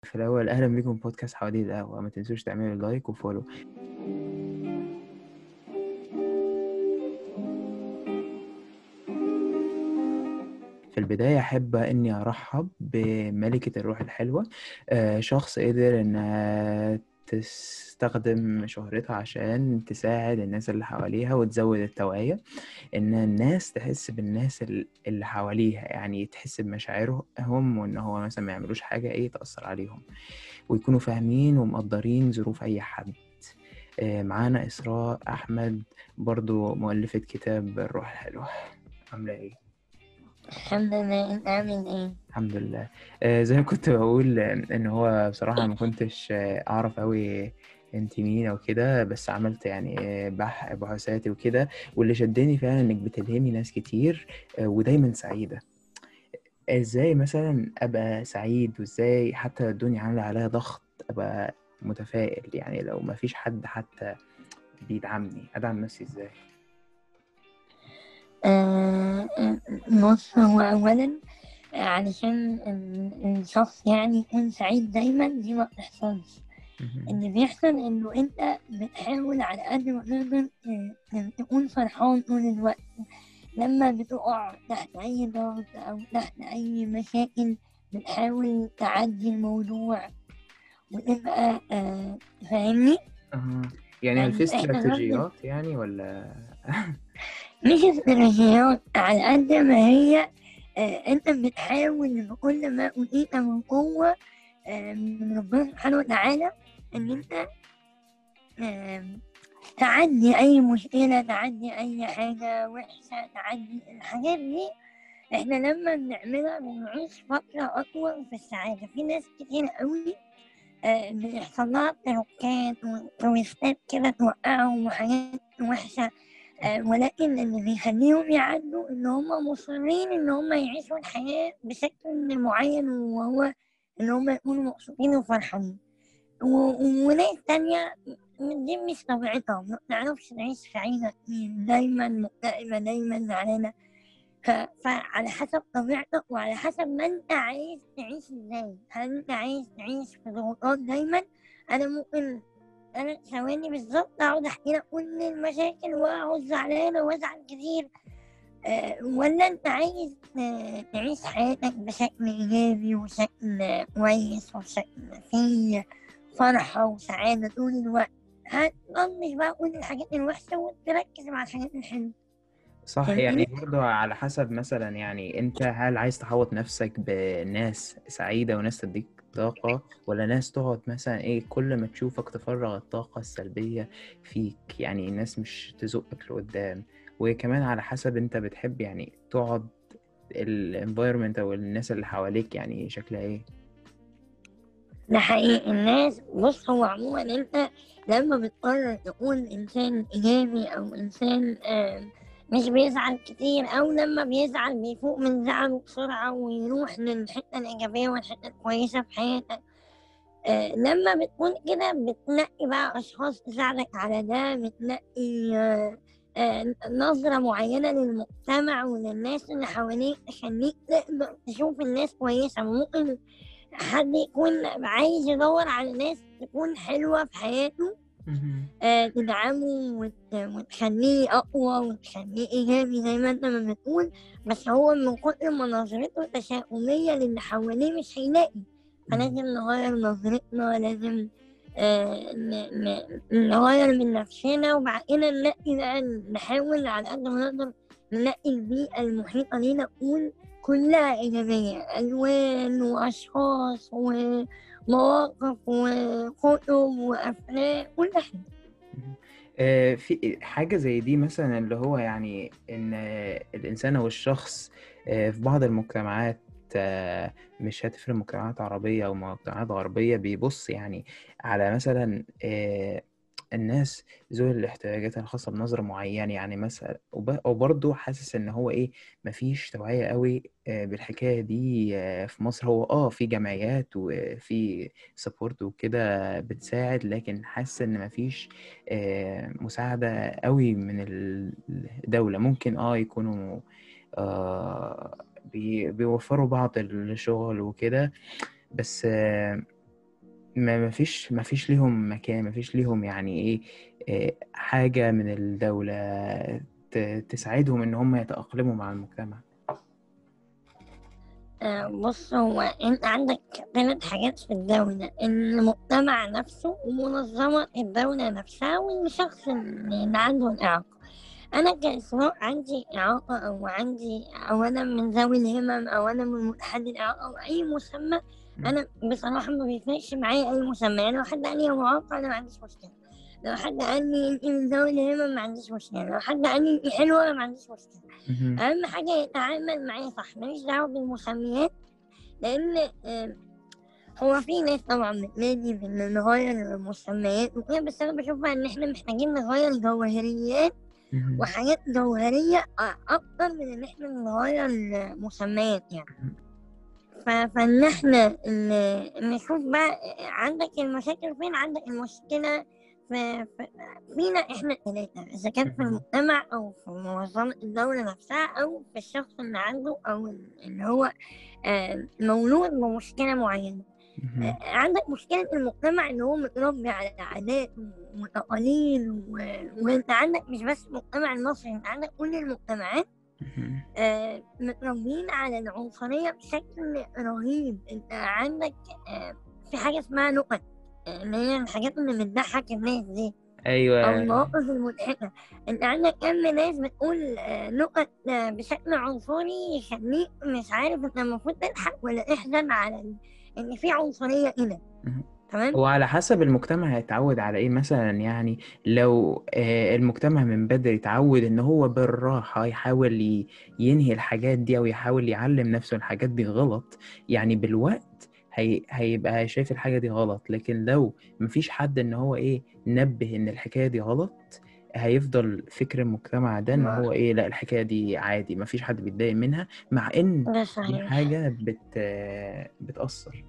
في الأول أهلا بكم في بودكاست حواديت القهوة ما تنسوش تعملوا لايك وفولو في البداية أحب إني أرحب بملكة الروح الحلوة آه، شخص قدر إنها تستخدم شهرتها عشان تساعد الناس اللي حواليها وتزود التوعية إن الناس تحس بالناس ال- اللي حواليها يعني تحس بمشاعرهم وإن هو مثلا ما يعملوش حاجة إيه تأثر عليهم ويكونوا فاهمين ومقدرين ظروف أي حد آه، معانا إسراء أحمد برضو مؤلفة كتاب الروح الحلوة عاملة إيه؟ الحمد لله انت عامل ايه الحمد لله آه، زي ما كنت بقول آه، ان هو بصراحة ما كنتش آه، اعرف قوي انت مين او كده بس عملت يعني آه، بح بحوثاتي وكده واللي شدني فعلا انك بتلهمي ناس كتير آه، ودايما سعيدة ازاي مثلا ابقى سعيد وازاي حتى الدنيا عاملة عليا ضغط ابقى متفائل يعني لو ما فيش حد حتى بيدعمني ادعم نفسي ازاي آه بص هو اولا علشان ال- الشخص يعني يكون سعيد دايما دي ما بتحصلش مهم. اللي بيحصل انه انت بتحاول على قد ما تقدر ت- تكون فرحان طول الوقت لما بتقع تحت اي ضغط او تحت اي مشاكل بتحاول تعدي الموضوع وتبقى آه فاهمني أها. يعني هل يعني في احنا برضه استراتيجيات يعني ولا مش استراتيجيات على قد ما هي آه انت بتحاول بكل ما اوتيت من قوة آه من ربنا سبحانه وتعالى ان انت آه تعدي اي مشكلة تعدي اي حاجة وحشة تعدي الحاجات دي احنا لما بنعملها بنعيش فترة اطول في السعادة في ناس كتير قوي آه بيحصل لها تركات وتويستات كده توقعهم وحاجات وحشة آه، ولكن اللي بيخليهم يعدوا ان هم مصرين ان هم يعيشوا الحياة بشكل معين وهو ان هم يكونوا مبسوطين وفرحانين و- وناس تانية دي مش طبيعتها ما بتعرفش تعيش سعيدة دايما مكتئبة دايما زعلانة ف- فعلى حسب طبيعتك وعلى حسب ما انت عايز تعيش ازاي هل انت عايز تعيش في ضغوطات دايما انا ممكن انا ثواني بالظبط اقعد احكي لك كل المشاكل واقعد زعلانه وازعل كتير أه ولا انت عايز آه، تعيش حياتك بشكل ايجابي وشكل آه، كويس وشكل فيه فرحه وسعاده طول الوقت هتطنش بقى كل الحاجات الوحشه وتركز مع الحاجات الحلوه صح يعني فاهمني؟ برضو على حسب مثلا يعني انت هل عايز تحوط نفسك بناس سعيدة وناس تديك طاقة ولا ناس تقعد مثلا ايه كل ما تشوفك تفرغ الطاقة السلبية فيك يعني الناس مش تزقك لقدام وكمان على حسب انت بتحب يعني تقعد الانفايرمنت او الناس اللي حواليك يعني شكلها ايه ده حقيقي الناس بص هو عموما انت لما بتقرر تكون انسان ايجابي او انسان آه، مش بيزعل كتير او لما بيزعل بيفوق من زعله بسرعة ويروح للحتة الايجابية والحتة الكويسة في حياتك آه، لما بتكون كده بتنقي بقى اشخاص تساعدك على ده بتنقي آه، آه، نظرة معينة للمجتمع وللناس اللي حواليك تخليك تقدر تشوف الناس كويسة ممكن حد يكون عايز يدور على ناس تكون حلوة في حياته مهم. آه، تدعمه وت- وتخليه أقوى وتخليه إيجابي زي ما أنت ما بتقول بس هو من كتر ما نظرته تشاؤمية للي حواليه مش هيلاقي فلازم نغير نظرتنا لازم آه، ن- ن- نغير من نفسنا وبعد كده نلاقي بقى نحاول على قد ما نقدر نلاقي البيئة المحيطة لينا تكون كلها إيجابية ألوان وأشخاص ومواقف وكتب وأفلام كل حاجة آه، في حاجة زي دي مثلا اللي هو يعني إن آه، الإنسان أو الشخص آه، في بعض المجتمعات آه، مش هتفرق مجتمعات عربية أو مجتمعات غربية بيبص يعني على مثلا آه، الناس ذوي الاحتياجات الخاصة بنظرة معينة يعني مثلا وب- وبرضه حاسس إن هو إيه مفيش توعية قوي آه، بالحكاية دي آه، في مصر هو آه في جمعيات وفي سبورت وكده بتساعد لكن حاسس إن مفيش آه، مساعدة قوي من الدولة ممكن اه يكونوا آه بي- بيوفروا بعض الشغل وكده بس آه ما ما فيش ما فيش ليهم مكان ما فيش ليهم يعني ايه إيه، حاجة من الدولة ت- تساعدهم ان هم يتأقلموا مع المجتمع آه، بص هو انت عندك ثلاث حاجات في الدولة المجتمع نفسه ومنظمة الدولة نفسها والشخص اللي عنده الإعاقة أنا كإسراء عندي إعاقة أو عندي أو أنا من ذوي الهمم أو أنا من متحدي الإعاقة أو أي مسمى أنا بصراحة ما بيفرقش معايا أي مسمى يعني لو حد قال لي هو معاق أنا ما عنديش مشكلة لو حد قال لي انت من ذوي الهمم ما عنديش مشكلة لو حد قال لي انت حلوة أنا ما عنديش مشكلة مهم. أهم حاجة يتعامل معايا صح ماليش دعوة بالمسميات لأن آه، هو في ناس طبعا بتنادي بإن نغير المسميات وكده بس أنا بشوف بقى إن إحنا محتاجين نغير جوهريات مهم. وحاجات جوهرية أ- أكتر من إن إحنا نغير المسميات يعني ف- فإن إحنا ن- نشوف بقى عندك المشاكل فين عندك المشكلة في في- فينا إحنا التلاتة إذا كان في مهم. المجتمع أو في منظمة الدولة نفسها أو في الشخص اللي عنده أو اللي هو آه، مولود بمشكلة معينة مهم. آه، عندك مشكلة المجتمع إن هو متربي على عادات وتقاليد و... وأنت عندك مش بس المجتمع المصري أنت عندك كل المجتمعات مهم. آه، متربيين على العنصرية بشكل رهيب انت عندك آه، في حاجة اسمها نكت آه، اللي هي الحاجات اللي بتضحك الناس دي أو ايوه المواقف المضحكة انت عندك كم ناس بتقول آه، نكت آه، بشكل عنصري يخليك مش عارف انت المفروض تضحك ولا تحزن على ال- ان في عنصرية هنا مهم. تمام هو على حسب المجتمع هيتعود على ايه مثلا يعني لو آه، المجتمع من بدري اتعود ان هو بالراحة يحاول ي- ينهي الحاجات دي او يحاول يعلم نفسه الحاجات دي غلط يعني بالوقت هي... هيبقى شايف الحاجة دي غلط لكن لو مفيش حد ان هو ايه نبه ان الحكاية دي غلط هيفضل فكر المجتمع ده ان ما- هو ايه لا الحكاية دي عادي مفيش حد بيتضايق منها مع ان ده دي صحيح حاجة بت... بتأثر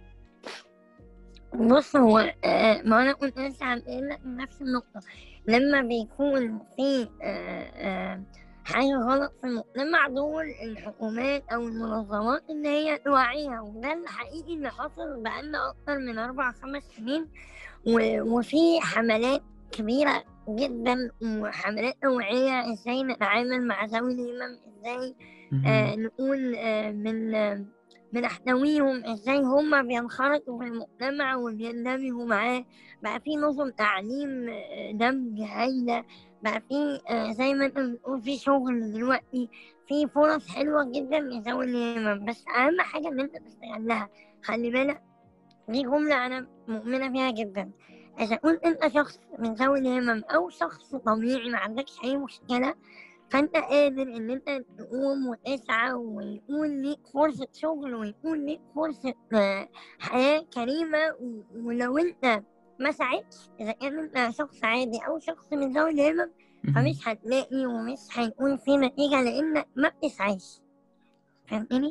بص هو آه، ما انا كنت لسه عم قايل لك نفس النقطة لما بيكون في آه، آه، حاجة غلط في المجتمع دول الحكومات أو المنظمات إن هي توعيها وده الحقيقي اللي حصل بقالنا أكتر من أربع خمس سنين و- وفي حملات كبيرة جدا وحملات توعية ازاي نتعامل مع ذوي الهمم ازاي آه مهم. نقول آه من آه بنحتويهم ازاي هما بينخرطوا في المجتمع وبيندمجوا معاه بقى في نظم تعليم آه، دمج هايلة بقى في آه، زي ما انت بتقول في شغل دلوقتي في فرص حلوة جدا لذوي الهمم بس أهم حاجة إن أنت تستغلها خلي بالك دي جملة أنا مؤمنة بيها جدا إذا كنت أنت شخص من ذوي الهمم أو شخص طبيعي ما عندكش أي مشكلة فأنت قادر إن أنت تقوم وتسعى ويكون ليك فرصة شغل ويكون ليك فرصة آه، حياة كريمة و- ولو أنت ما سعيتش إذا كان أنت شخص عادي أو شخص من ذوي الهمم مهم. فمش هتلاقي ومش هيكون في نتيجة لأنك ما بتسعيش فهمتني؟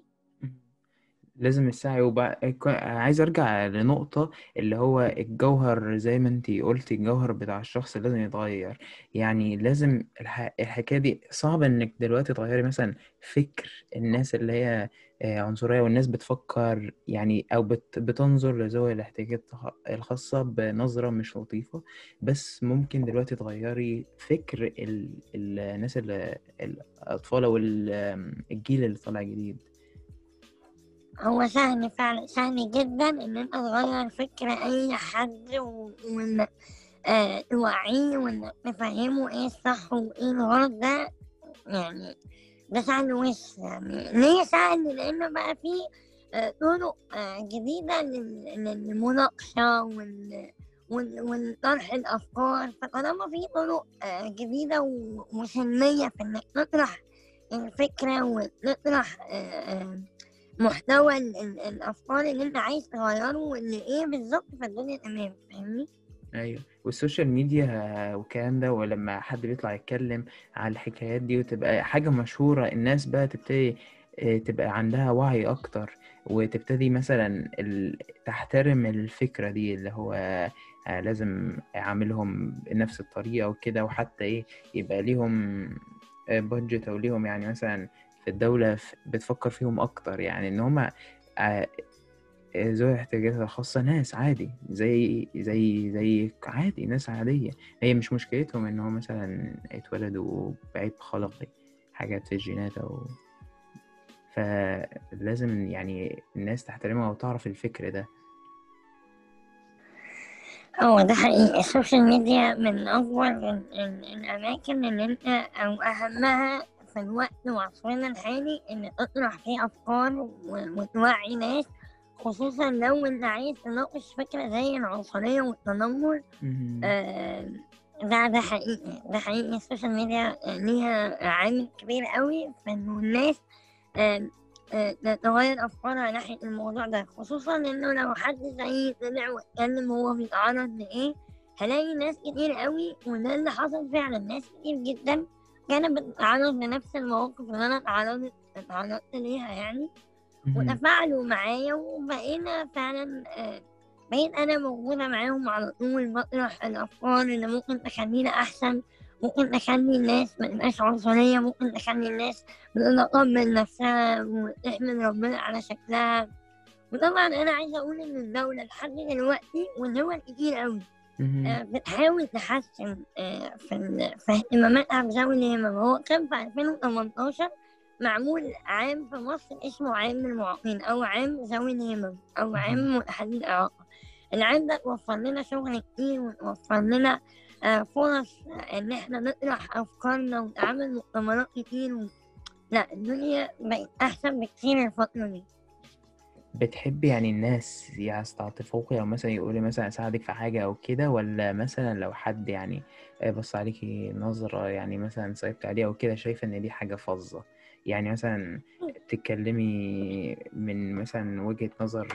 لازم السعي وبقى ك- عايز ارجع لنقطة اللي هو الجوهر زي ما انتي قلتي الجوهر بتاع الشخص لازم يتغير يعني لازم الح... الحكاية دي صعب انك دلوقتي تغيري مثلا فكر الناس اللي هي آه، عنصرية والناس بتفكر يعني او بت... بتنظر لذوي الاحتياجات الخاصة بنظرة مش لطيفة بس ممكن دلوقتي تغيري فكر ال... الناس اللي الاطفال او ال- الجيل اللي طالع جديد هو سهل فعلا سهل جدا ان انت تغير فكر اي حد و- وان آه توعيه وانك تفهمه ايه الصح وايه الغلط ده يعني ده سهل وش يعني ليه سهل لان بقى في آه طرق آه جديدة لل- للمناقشة وال وال- والطرح الأفكار فطالما في طرق آه جديدة و- وسلمية في إنك تطرح الفكرة وتطرح آه آه محتوى ال- ال- الافكار اللي انت عايز تغيره واللي ايه بالظبط فالدنيا تمام فاهمني ايوه والسوشيال ميديا والكلام ده ولما حد بيطلع يتكلم على الحكايات دي وتبقى حاجة مشهورة الناس بقى تبتدي آه، تبقى عندها وعي اكتر وتبتدي مثلا ال... تحترم الفكرة دي اللي هو آه، لازم اعاملهم بنفس الطريقة وكده وحتى ايه يبقى ليهم بادجت او ليهم يعني مثلا في الدولة ف- بتفكر فيهم اكتر يعني ان هما آه، ذوي الاحتياجات الخاصة ناس عادي زي زي زي عادي ناس عادية هي مش مشكلتهم إن هو مثلا اتولدوا بعيب خلقي حاجات في الجينات أو فلازم يعني الناس تحترمها وتعرف الفكر ده هو ده حقيقي السوشيال ميديا من أكبر ال- ال- الأماكن اللي أنت أو أهمها في الوقت وعصرنا الحالي إن تطرح فيه أفكار و- وتوعي ناس خصوصا لو أنت عايز تناقش فكرة زي العنصرية والتنمر مهم. آه، ده ده حقيقي ده حقيقي السوشيال ميديا ليها عامل كبير قوي في إنه الناس آه، آه، تغير أفكارها ناحية الموضوع ده خصوصا إنه لو حد زي طلع واتكلم هو بيتعرض لإيه هلاقي ناس كتير قوي وده اللي حصل فعلا ناس كتير جدا كانت بتتعرض لنفس المواقف اللي أنا اتعرضت اتعرضت ليها يعني مهم. وتفاعلوا معايا وبقينا فعلا آه، بقيت أنا موجودة معاهم على طول بطرح الأفكار اللي ممكن تخلينا أحسن ممكن تخلي الناس متبقاش عنصرية ممكن تخلي الناس بتتقبل نفسها وتحمد ربنا على شكلها وطبعا أنا عايزة أقول إن الدولة لحد دلوقتي والدول كتير أوي مهم. آه، بتحاول تحسن آه، في ال- في اهتماماتها بذوي الهمم هو كان في 2018 معمول عام في مصر اسمه عام المعاقين أو عام ذوي الهمم أو عام متحدي الإعاقة العام ده وفر لنا شغل كتير ووفر لنا آه، فرص إن إحنا نطرح أفكارنا ونعمل مؤتمرات كتير و... لا الدنيا بقت أحسن بكتير الفترة دي بتحب يعني الناس يستعطفوك أو مثلا يقولي مثلا أساعدك في حاجة أو كده ولا مثلا لو حد يعني آه، بص عليكي نظرة يعني مثلا صعبت عليه أو كده شايفة إن دي حاجة فظة يعني مثلا تتكلمي من مثلا وجهة نظر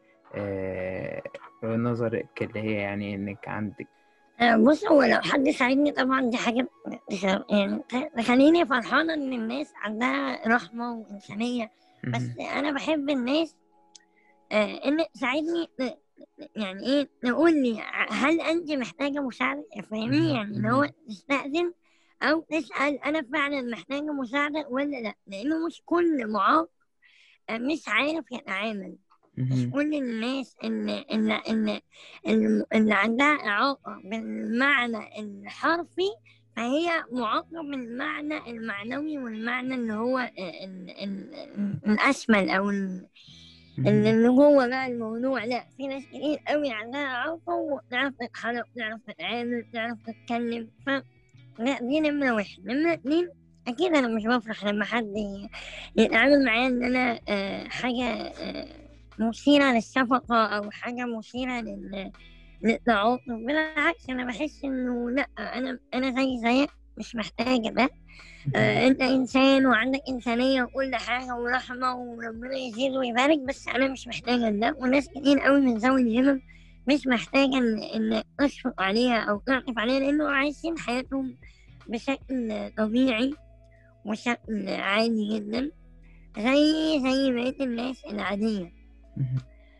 آه، نظرك اللي هي يعني إنك عندك آه، بص هو لو حد ساعدني طبعا دي حاجة تخ- يعني تخليني فرحانة إن الناس عندها رحمة وإنسانية بس مهم. أنا بحب الناس آه، إن تساعدني ن- يعني إيه نقول لي ع- هل أنت محتاجة مساعدة فاهمني مهم. يعني إن هو مهم. تستأذن أو تسأل أنا فعلا محتاجة مساعدة ولا لأ لأنه مش كل معاق آه، مش عارف يتعامل مش مهم. كل الناس اللي اللي اللي, اللي اللي عندها إعاقة بالمعنى الحرفي فهي معاقة بالمعنى المعنوي والمعنى اللي هو ال ال الأشمل أو ال- مهم. اللي هو بقى الموضوع لا في ناس كتير قوي عندها إعاقة وبتعرف تتحرك بتعرف تتعامل بتعرف تتكلم ف لا دي نمرة واحد نمرة اتنين أكيد أنا مش بفرح لما حد ي- يتعامل معايا إن أنا آه، حاجة آه، مثيرة للشفقة أو حاجة مثيرة لل للتعاطف بالعكس أنا بحس إنه لأ أنا أنا زي زيك مش محتاجة ده آه، أنت إنسان وعندك إنسانية وكل حاجة ورحمة وربنا يزيد ويبارك بس أنا مش محتاجة ده وناس كتير قوي من ذوي الهمم مش محتاجة إن إن تشفق عليها أو تعطف عليها لأنه عايشين حياتهم بشكل طبيعي وشكل عادي جدا زي زي بقية الناس العادية مهم.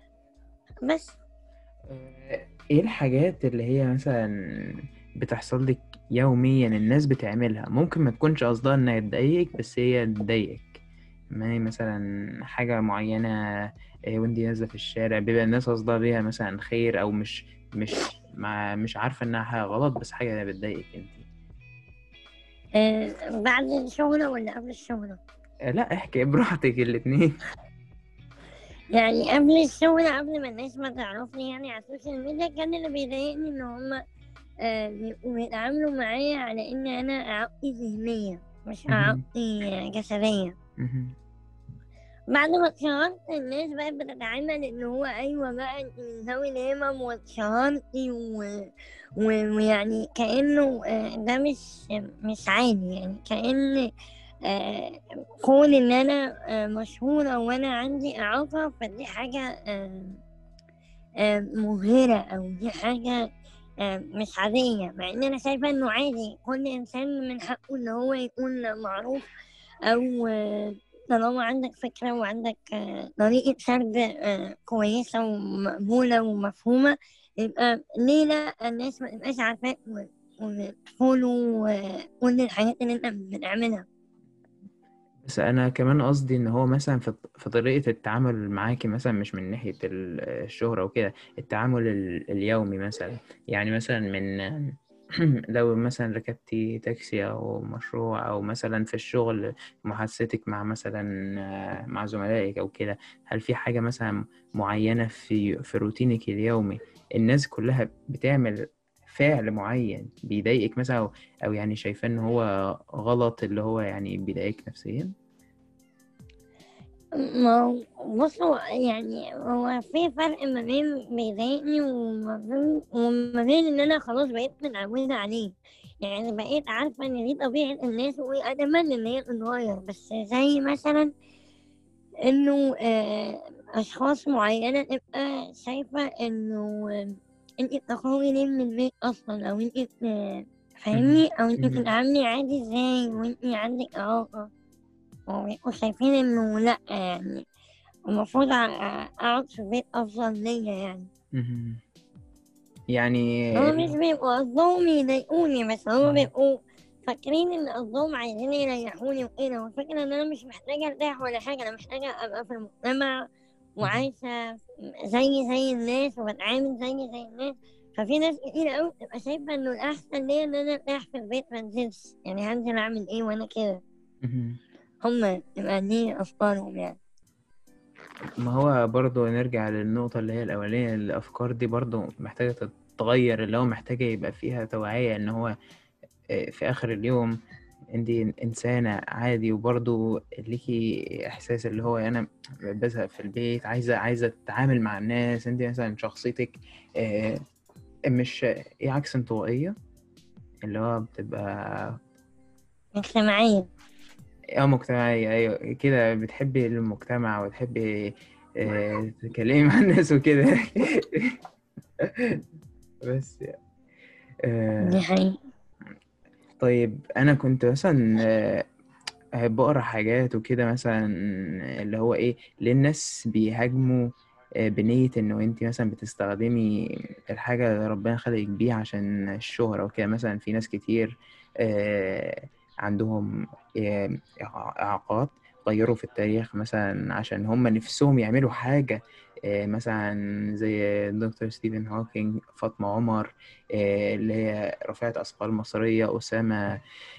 بس آه، ايه الحاجات اللي هي مثلا بتحصل لك يوميا الناس بتعملها ممكن ما تكونش قصدها انها تضايقك بس هي تضايقك ما هي مثلا حاجة معينة آه، وانت نازلة في الشارع بيبقى الناس قصدها بيها مثلا خير او مش مش مع مش عارفة انها حاجة غلط بس حاجة بتضايقك انت آه بعد الشغل ولا قبل الشغل آه، لا احكي براحتك الاتنين يعني قبل الشغل قبل ما الناس ما تعرفني يعني على السوشيال ميديا كان اللي بيضايقني ان هما آه بيبقوا بيتعاملوا معايا على ان انا اعاقتي ذهنية مش مهم. اعاقتي جسدية مهم. بعد ما اتشهرت الناس بقت بتتعامل ان هو ايوه بقى انت من ذوي الهمم واتشهرتي و... و... ويعني كانه آه، ده مش مش عادي يعني كان آه، كون ان انا آه، مشهوره وانا عندي اعاقه فدي حاجه آه، آه، مبهره او دي حاجه آه، مش عاديه مع ان انا شايفه انه عادي كل انسان من حقه ان هو يكون معروف او آه، طالما عندك فكرة وعندك آه، طريقة سرد آه، كويسة ومقبولة ومفهومة يبقى ليه لا الناس ما تبقاش عارفاك و- وتقولوا آه، كل الحاجات اللي انت بتعملها بس انا كمان قصدي ان هو مثلا في في طريقة التعامل معاكي مثلا مش من ناحية ال- الشهرة وكده التعامل ال- اليومي مثلا يعني مثلا من لو مثلا ركبتي تاكسي او مشروع او مثلا في الشغل محادثتك مع مثلا آه، مع زملائك او كده هل في حاجة مثلا معينة في في روتينك اليومي الناس كلها بتعمل فعل معين بيضايقك مثلا او أو يعني شايفاه ان هو غلط اللي هو يعني بيضايقك نفسيا ما هو بصوا يعني هو في فرق ما بين بيضايقني وما بين وما بين ان انا خلاص بقيت متعودة عليه يعني بقيت عارفة ان دي طبيعة الناس واتمنى ان هي تتغير بس زي مثلا انه آه، اشخاص معينة تبقى شايفة انه آه، انت بتخرجي ليه من البيت اصلا او انت آه، فاهمني او انت مهم. بتتعاملي عادي ازاي وانت عندك اعاقة وبيبقوا شايفين انه لا يعني المفروض أ- اقعد في البيت افضل ليا يعني مهم. يعني هما مش بيبقوا قصدهم يضايقوني بس هما مم. بيبقوا فاكرين ان قصدهم عايزين يريحوني وكده والفكرة ان انا مش محتاجة ارتاح ولا حاجة انا محتاجة ابقى في المجتمع وعايشة زي زي الناس وبتعامل زي زي الناس ففي ناس كتير قوي بتبقى شايفة انه الاحسن ليا ان انا ارتاح في البيت منزلش يعني هنزل اعمل ايه وانا كده مهم. هما يبقى دي افكارهم يعني ما هو برضو نرجع للنقطة اللي هي الأولانية الأفكار دي برضو محتاجة تتغير اللي هو محتاجة يبقى فيها توعية إن هو آه، في آخر اليوم انت إنسانة عادي وبرضو ليكي إحساس اللي هو أنا بزهق في البيت عايزة عايزة أتعامل مع الناس انت مثلا شخصيتك آه، مش إيه عكس انطوائية اللي هو بتبقى مجتمعيا اه مجتمعية أيوة كده بتحبي المجتمع وتحبي آه، تتكلمي مع الناس وكده بس يعني. دي آه، حقيقة طيب أنا كنت مثلا آه، أحب أقرأ حاجات وكده مثلا اللي هو إيه ليه الناس بيهاجموا آه، بنية إنه أنت مثلا بتستخدمي الحاجة اللي ربنا خلقك بيها عشان الشهرة وكده مثلا في ناس كتير آه، عندهم آه، إع- إعاقات غيروا في التاريخ مثلا عشان هم نفسهم يعملوا حاجة آه، مثلا زي دكتور ستيفن هوكينج فاطمة عمر آه، اللي هي رافعة أثقال مصرية أسامة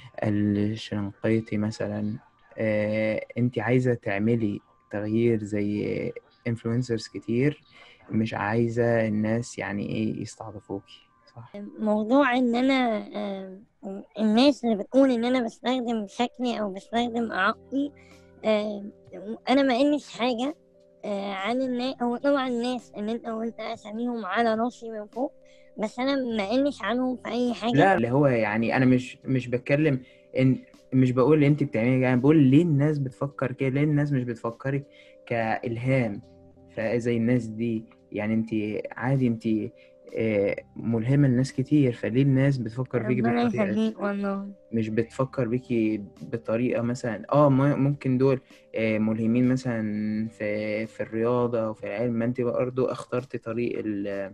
الشنقيطي مثلا آه، انت عايزة تعملي تغيير زي انفلونسرز كتير مش عايزة الناس يعني ايه يستعرفوكي صح موضوع ان انا آه، الناس اللي بتقول ان انا بستخدم شكلي او بستخدم اعاقتي آه، انا ما انش حاجة آه، عن الناس هو طبعا الناس ان انت وانت اساميهم على راسي من فوق بس انا ما انش عنهم في اي حاجة لا اللي هو يعني انا مش مش بتكلم ان مش بقول انت بتعملي كده انا بقول ليه الناس بتفكر كده ليه الناس مش بتفكرك كإلهام فزي الناس دي يعني انت عادي انت آه، ملهمة لناس كتير فليه الناس بتفكر فيكي ربنا بالطريقة دي يخليك والله مش بتفكر بيكي بطريقة مثلا اه م- ممكن دول آه، ملهمين مثلا في في الرياضة أو في العلم ما انت برضه اخترتي طريق ال-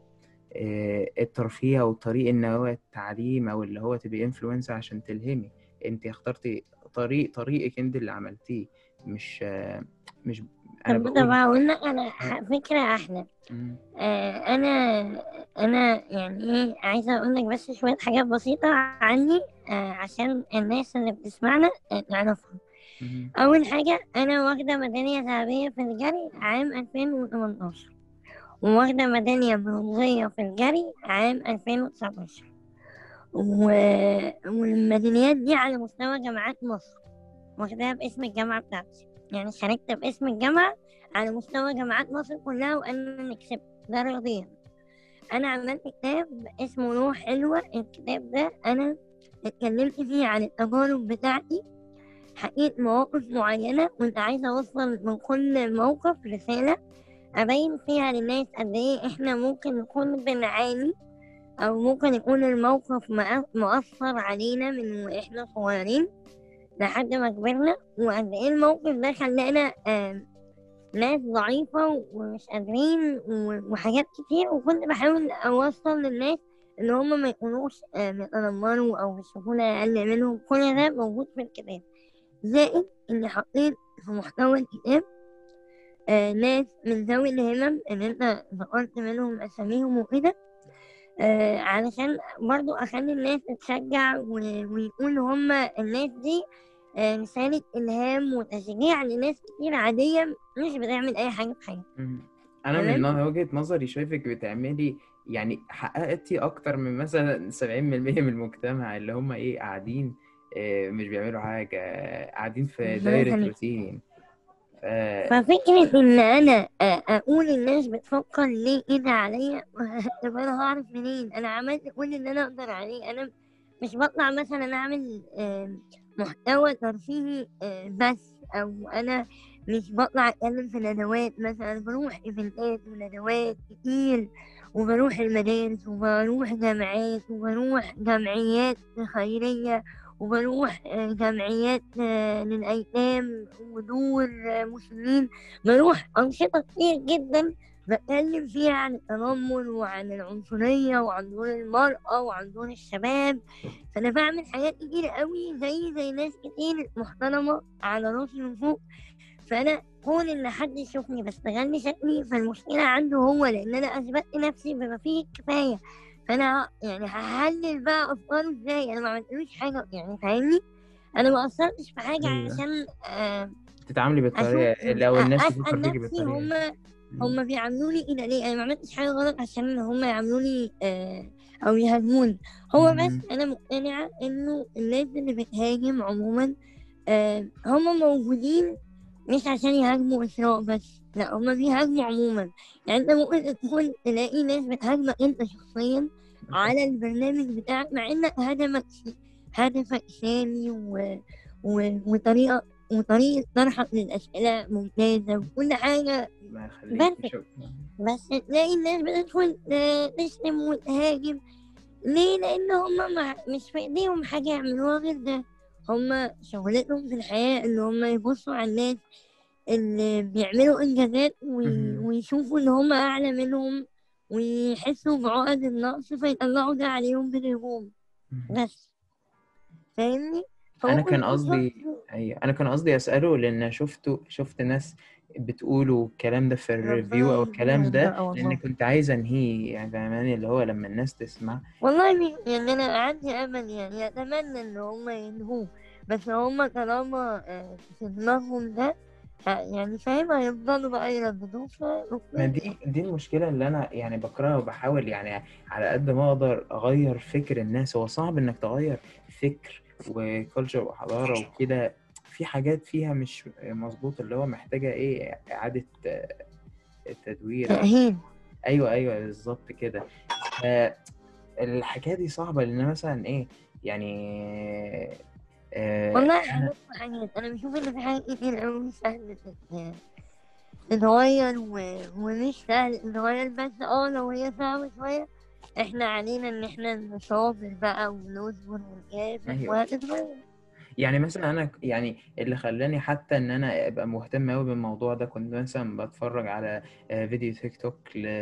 آه، الترفيه أو طريق ان هو التعليم أو اللي هو تبقي انفلونسر عشان تلهمي انت اخترتي طريق طريقك انت اللي عملتيه مش آه، مش أنا طب طب بقول هقول لك انا ح- فكرة احلى مم، آه، انا انا يعني ايه عايزه اقول لك بس شويه حاجات بسيطه عني آه، عشان الناس اللي بتسمعنا آه، تعرفها مم، اول حاجه انا واخده ميداليه ذهبيه في الجري عام 2018 وواخده ميداليه برونزيه في الجري عام 2019 و... والميداليات دي على مستوى جامعات مصر واخداها باسم الجامعه بتاعتي يعني شاركت باسم الجامعه على مستوى جامعات مصر كلها وانا اللي كسبت ده رياضيا انا عملت كتاب اسمه روح حلوة الكتاب ده انا اتكلمت فيه عن التجارب بتاعتي حقيقة مواقف معينة كنت عايزة اوصل من كل موقف رسالة ابين فيها للناس قد ايه احنا ممكن نكون بنعاني او ممكن يكون الموقف مأ- مؤثر علينا من واحنا صغيرين لحد ما كبرنا وقد ايه الموقف ده خلانا آم، ناس ضعيفة ومش قادرين و- وحاجات كتير وكنت بحاول أوصل للناس إن هما ما يكونوش آه، بيتنمروا أو بسهولة أقل منهم كل ده موجود في الكتاب زائد إني حطيت في محتوى الكتاب آه ناس من ذوي الهمم اللي أنت ذكرت منهم أساميهم وكده آه علشان برضو أخلي الناس تتشجع و- ويكون هما الناس دي آه رسالة إلهام وتشجيع لناس كتير عادية مش بتعمل أي حاجة في حياتها مم. انا من تمام ن- وجهة نظري شايفك بتعملي يعني حققتي اكتر من مثلا 70% من المجتمع اللي هم ايه قاعدين آه، مش بيعملوا حاجة آه، قاعدين في ربنا دايرة يخليك روتين ف ففكرة إن أنا آه، أقول الناس بتفكر ليه كده عليا طب أنا هعرف منين أنا عملت كل اللي أنا أقدر عليه أنا مش بطلع مثلا أعمل آه، محتوى ترفيهي آه، بس أو أنا مش بطلع أتكلم في ندوات مثلا بروح إيفنتات وندوات كتير وبروح المدارس وبروح جامعات وبروح جمعيات خيرية وبروح آه، جمعيات آه، للأيتام ودور آه، مسلمين بروح أنشطة كتير جدا بتكلم فيها عن التنمر وعن العنصرية وعن دور المرأة وعن دور الشباب فأنا بعمل حاجات كتير قوي زي زي ناس كتير محترمة على راسي من فوق فأنا كون إن حد يشوفني بستغل شكلي فالمشكلة عنده هو لأن أنا أثبتت نفسي بما فيه الكفاية فأنا يعني هحلل بقى أفكاره إزاي أنا ما عملتلوش حاجة يعني فاهمني أنا ما قصرتش في حاجة ايوه عشان آه تتعاملي أشوف بالطريقة يعني لو الناس أ- تفكر أسأل فيكي نفسي بالطريقة دي هما مم. هما بيعاملوني كده ليه أنا ما عملتش حاجة غلط عشان هما يعاملوني آه أو يهاجموني هو بس مم. أنا مقتنعة إنه الناس اللي بتهاجم عموما آه هما موجودين مش عشان يهاجموا إسراء بس لا هما بيهاجموا عموما يعني أنت ممكن تكون تلاقي ناس بتهاجمك أنت شخصيا على البرنامج بتاعك مع إنك هدفك هدفك سامي و... و... وطريقة وطريقة طرحك للأسئلة ممتازة وكل حاجة الله يخليك بيرفكت شكرا بس تلاقي الناس بتدخل ت- تشتم وتهاجم ليه؟ لأن هما ما مش في إيديهم حاجة يعملوها غير ده هما شغلتهم في الحياة إن هما يبصوا على الناس اللي بيعملوا إنجازات وي... مم. ويشوفوا إن هما أعلى منهم ويحسوا بعقد النقص فيطلعوا ده عليهم بالهجوم مم. بس فاهمني؟ انا فممكن كان يكون قصدي شخص ايوه انا كان قصدي اساله لان شفته شفت ناس بتقولوا الكلام ده في الريفيو ربنا او الكلام يهديهم ده بقى لان والله كنت عايز انهيه يعني فاهماني اللي هو لما الناس تسمع والله مي- يعني أنا عندي أمل يعني أتمنى إن هما ينهوه بس هما طالما آه، في دماغهم ده ه- يعني فاهم هيفضلوا بقى يرددوه ما فأوكي دي دي المشكله اللي انا يعني بكرهها وبحاول يعني على قد ما اقدر اغير فكر الناس هو صعب انك تغير فكر وكلتشر وحضاره وكده في حاجات فيها مش مظبوط اللي هو محتاجه ايه اعاده آه، تدوير او تأهيل ايوه ايوه بالظبط كده الحكايه دي صعبه لان مثلا ايه يعني آه والله حاجات وحاجات أنا بشوف إن في حاجات كتير أوي سهل تت- تتغير و... ومش سهل تتغير بس اه لو هي صعبة شوية احنا علينا ان احنا نصابر بقى ونصبر ونكافح ايوه وهتتغير يعني مثلا انا يعني اللي خلاني حتى ان انا ابقى مهتم قوي بالموضوع ده كنت مثلا بتفرج على آه، فيديو تيك توك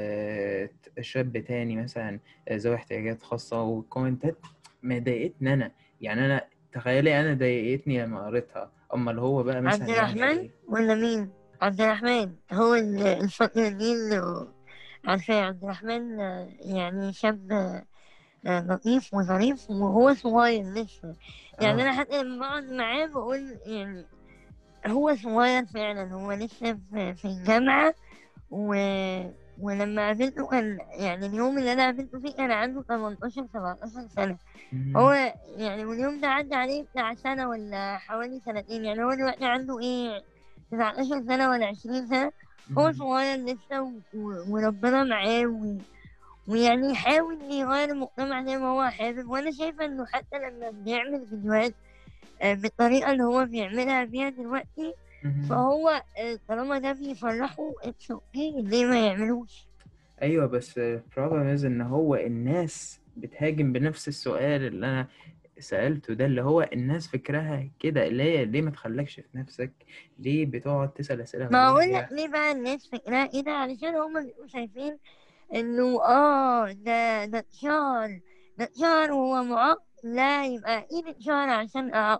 لشاب تاني مثلا آه، ذوي احتياجات خاصة والكومنتات ما ضايقتني انا يعني انا تخيلي انا ضايقتني لما قريتها اما اللي هو بقى عبد مثلا يعمل الرحمن ايه ولا مين؟ عبد الرحمن هو ال- الفترة دي اللي عارفاه عبد الرحمن آه، يعني شاب آه، لطيف وظريف وهو صغير لسه يعني اه أنا حتى لما بقعد معاه بقول يعني هو صغير فعلا هو لسه في, في الجامعة و... ولما قابلته كان يعني اليوم اللي أنا قابلته فيه كان عنده 18 17 سنة مم. هو يعني واليوم ده عدى عليه بتاع سنة ولا حوالي سنتين يعني هو دلوقتي عنده ايه 19 سنة ولا 20 سنة هو مم. صغير لسه و... و... وربنا معاه و... ويعني يحاول يغير المجتمع زي ما هو حابب وانا شايفة انه حتى لما بيعمل فيديوهات آه، بالطريقة اللي هو بيعملها بيها دلوقتي مم. فهو آه، طالما ده بيفرحه اتس اوكي ليه ما يعملوش ايوه بس problem is ان هو الناس بتهاجم بنفس السؤال اللي انا سألته ده اللي هو الناس فكرها كده ليه ليه ما تخلكش في نفسك ليه بتقعد تسأل أسئلة ما اقول غبية لك ليه بقى الناس فكرها كده علشان هما بيبقوا شايفين انه اه ده ده اتشهر ده اتشهر وهو معاق لا يبقى اكيد اتشهر عشان اعاقه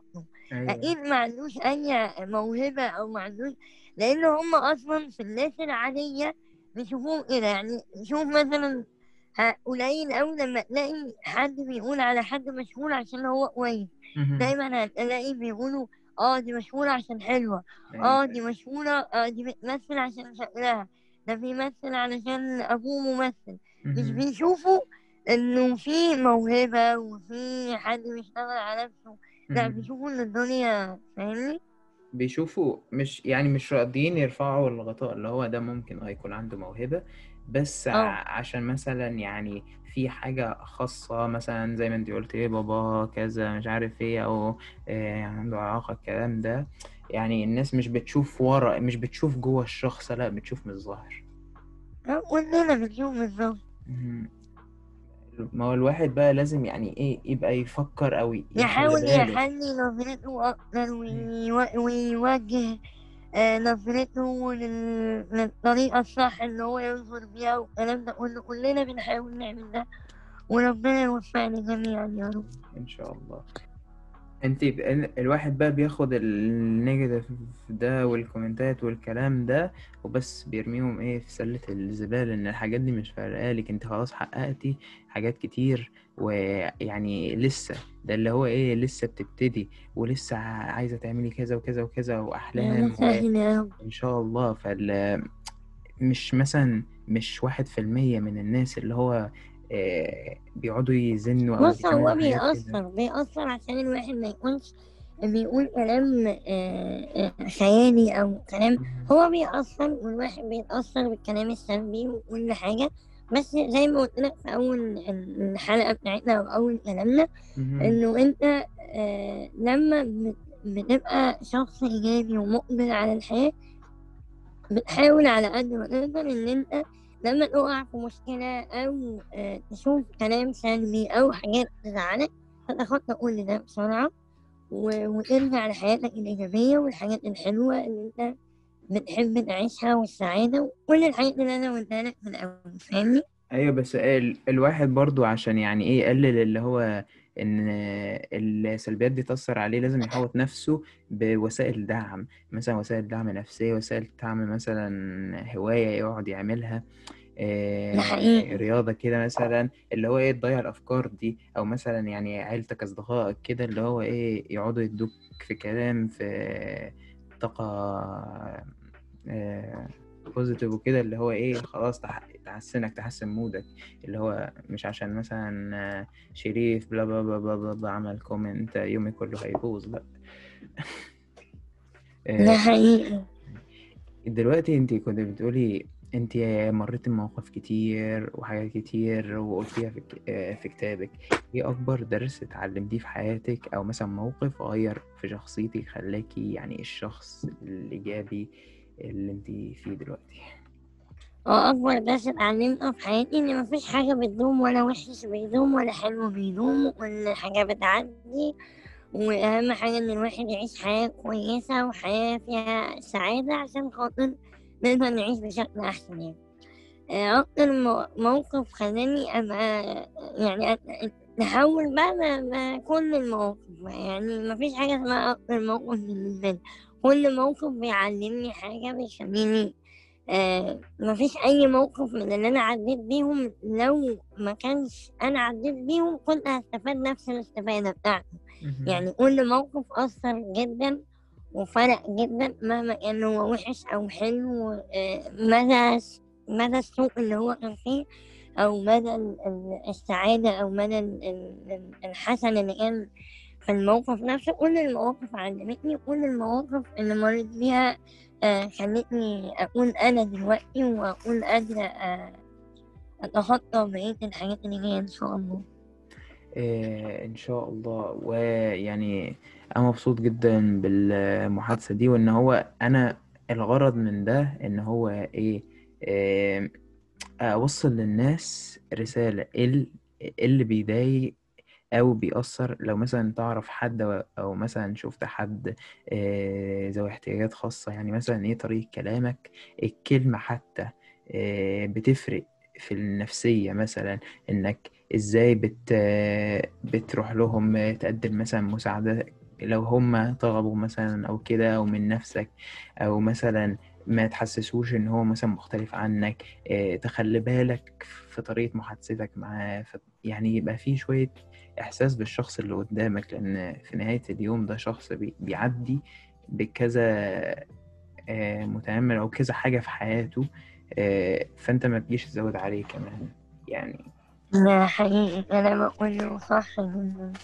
ايوه اكيد ما عندوش اي موهبة او ما عندوش لان هم اصلا في الناس العادية بيشوفوه كده يعني شوف مثلا ه- قليل أوي لما تلاقي حد بيقول على حد مشهور عشان هو كويس مهم. دايما هتلاقي بيقولوا اه دي مشهورة عشان حلوة ايوه اه دي مشهورة آه دي بتمثل عشان شكلها ده بيمثل علشان أبوه ممثل مش مهم. بيشوفوا إنه في موهبة وفي حد بيشتغل على نفسه لا مهم. بيشوفوا إن الدنيا فاهمني بيشوفوا مش يعني مش راضيين يرفعوا الغطاء اللي هو ده ممكن اه يكون عنده موهبة بس اه ع- عشان مثلا يعني في حاجة خاصة مثلا زي ما انت قلت ايه بابا كذا مش عارف ايه او إيه عنده إعاقة الكلام ده يعني الناس مش بتشوف ورا مش بتشوف جوه الشخص لا بتشوف من الظاهر آه، كلنا بنشوف بالظبط مهم. ما هو الواحد بقى لازم يعني ايه يبقى يفكر او ي- يخلي يحاول باله يحلي نظرته أكتر ويو- ويوجه آه، نظرته لل- للطريقة الصح اللي هو ينظر بيها والكلام ده كله كلنا بنحاول نعمل ده وربنا يوفقنا جميعا يا رب ان شاء الله انت ب- ال- الواحد بقى بياخد النيجاتيف ده والكومنتات والكلام ده وبس بيرميهم ايه في سلة الزبالة ان الحاجات دي مش فارقالك انت خلاص حققتي حاجات كتير ويعني لسه ده اللي هو ايه لسه بتبتدي ولسه ع- عايزة تعملي كذا وكذا وكذا يا واحلام مسهل يا رب وان شاء الله فال مش مثلا مش واحد في المية من الناس اللي هو آه، بيقعدوا يزنوا او بص هو بيعملوا حاجات كده بيأثر بيأثر عشان الواحد ما يكونش بيقول كلام آه، آه، خيالي أو كلام مهم. هو بيأثر والواحد بيتأثر بالكلام السلبي وكل حاجة بس زي ما قلت لك في أول الحلقة بتاعتنا أو أول كلامنا مهم. إنه أنت آه، لما بت- بتبقى شخص إيجابي ومقبل على الحياة بتحاول على قد ما تقدر إن أنت لما تقع في مشكلة أو آه، تشوف كلام سلبي أو حاجات تزعلك تتخطى كل ده بسرعة و- وترجع لحياتك الإيجابية والحاجات الحلوة اللي أنت بتحب تعيشها والسعادة وكل الحاجات اللي أنا قلتها لك في الأول فاهمني؟ ايوه بس ال... الواحد برضو عشان يعني ايه يقلل اللي هو ان السلبيات دي تأثر عليه لازم يحوط نفسه بوسائل دعم مثلا وسائل دعم نفسية وسائل دعم مثلا هواية يقعد يعملها ده آه، حقيقي رياضة كده مثلا اللي هو ايه تضيع الأفكار دي أو مثلا يعني عيلتك أصدقائك كده اللي هو ايه يقعدوا يدوك في كلام في طاقة بوزيتيف وكده اللي هو ايه خلاص تح- تحسنك تحسن مودك اللي هو مش عشان مثلا آه، شريف بلا بلا بلا بلا بلا بلا عمل كومنت يومي كله هيبوظ لا ده آه، حقيقي دلوقتي انت كنت بتقولي انت مريتي بمواقف كتير وحاجات كتير وقلتيها في ك- آه، في كتابك ايه اكبر درس اتعلمتيه في حياتك او مثلا موقف غير في شخصيتك خلاكي يعني الشخص الايجابي اللي انت فيه دلوقتي اه أكبر درس اتعلمته في حياتي إن مفيش حاجة بتدوم ولا وحش بيدوم ولا حلو بيدوم وكل حاجة بتعدي وأهم حاجة إن الواحد يعيش حياة كويسة وحياة فيها سعادة عشان خاطر نقدر نعيش بشكل أحسن يعني آه، أكتر مو- موقف خلاني أبقى يعني أ- نحول بقى ما ما كل المواقف يعني مفيش حاجة اسمها أكتر موقف بالنسبة لي كل موقف بيعلمني حاجة بيخليني آه مفيش أي موقف من اللي أنا عديت بيهم لو ما كانش أنا عديت بيهم كنت هستفاد نفس الاستفادة بتاعته مهم. يعني كل موقف أثر جدا وفرق جدا مهما كان هو وحش أو حلو آه، مدى مدى السوء اللي هو كان فيه أو مدى ال- ال- السعادة أو مدى ال- ال- الحسن اللي كان في الموقف نفسه كل المواقف علمتني كل المواقف اللي مريت بيها آه، خلتني أكون أنا دلوقتي وأكون قادرة آه، أتخطى بقية الحاجات اللي جاية إن شاء الله إيه ان شاء الله ويعني انا مبسوط جدا بالمحادثة دي وان هو انا الغرض من ده ان هو ايه, إيه اوصل للناس رسالة إيه ال- إيه اللي بيضايق او بيأثر لو مثلا تعرف حد او أو مثلا شفت حد آه، ذوي احتياجات خاصة يعني مثلا ايه طريقة كلامك الكلمة حتى آه، بتفرق في النفسية مثلا انك ازاي بت آه، بتروح لهم آه، تقدم مثلا مساعدة لو هم طلبوا مثلا او كده او من نفسك او مثلا ما تحسسوش ان هو مثلا مختلف عنك آه، تخلي بالك في طريقة محادثتك معاه ف- يعني يبقى فيه شوية احساس بالشخص اللي قدامك لان في نهاية اليوم ده شخص بي- بيعدي بكذا آه، متأمل او كذا حاجة في حياته آه، فانت ما تجيش تزود عليه كمان يعني ده حقيقي أنا بقوله صح جدا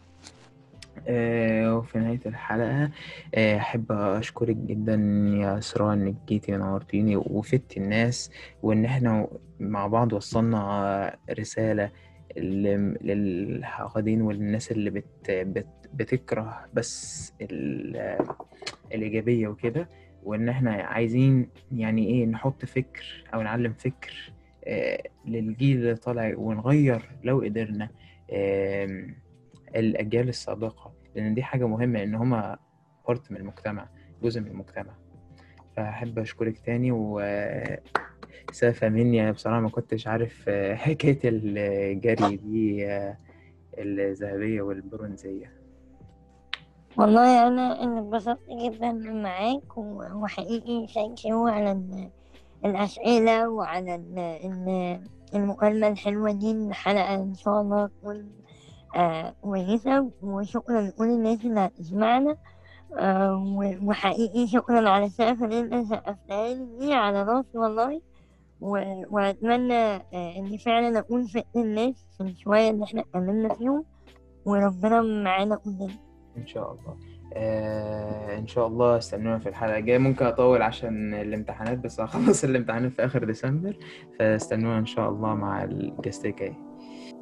آه، وفي نهاية الحلقة آه، أحب أشكرك جدا يا إسراء إنك جيتي نورتيني وفدتي الناس وإن إحنا مع بعض وصلنا رسالة لل- للحاقدين وللناس اللي بت بت بتكره بس ال- الإيجابية وكده وإن إحنا عايزين يعني إيه نحط فكر أو نعلم فكر آه، للجيل اللي طالع ونغير لو قدرنا آم، الأجيال السابقة لأن دي حاجة مهمة إن هما بارت من المجتمع جزء من المجتمع فأحب أشكرك تاني و سافة مني أنا بصراحة ما كنتش عارف آه، حكاية الجري دي آه، الذهبية والبرونزية والله أنا أنا اتبسطت جدا معاك و- وحقيقي ثانك يو على ال- الأسئلة وعلى ال- ال- المكالمة الحلوة دي الحلقة إن شاء الله تكون آه، كويسة وشكرا لكل الناس اللي هتسمعنا آه، و- وحقيقي شكرا على السقف اللي انت سقفتها لي دي على راسي والله و- وأتمنى آه، إني فعلا أكون فدت الناس في الشوية اللي احنا اتكلمنا فيهم وربنا معانا كلنا إن شاء الله آه إن شاء الله استنونا في الحلقة الجاية ممكن أطول عشان الامتحانات بس هخلص الامتحانات في آخر ديسمبر فاستنونا إن شاء الله مع الجست الجاي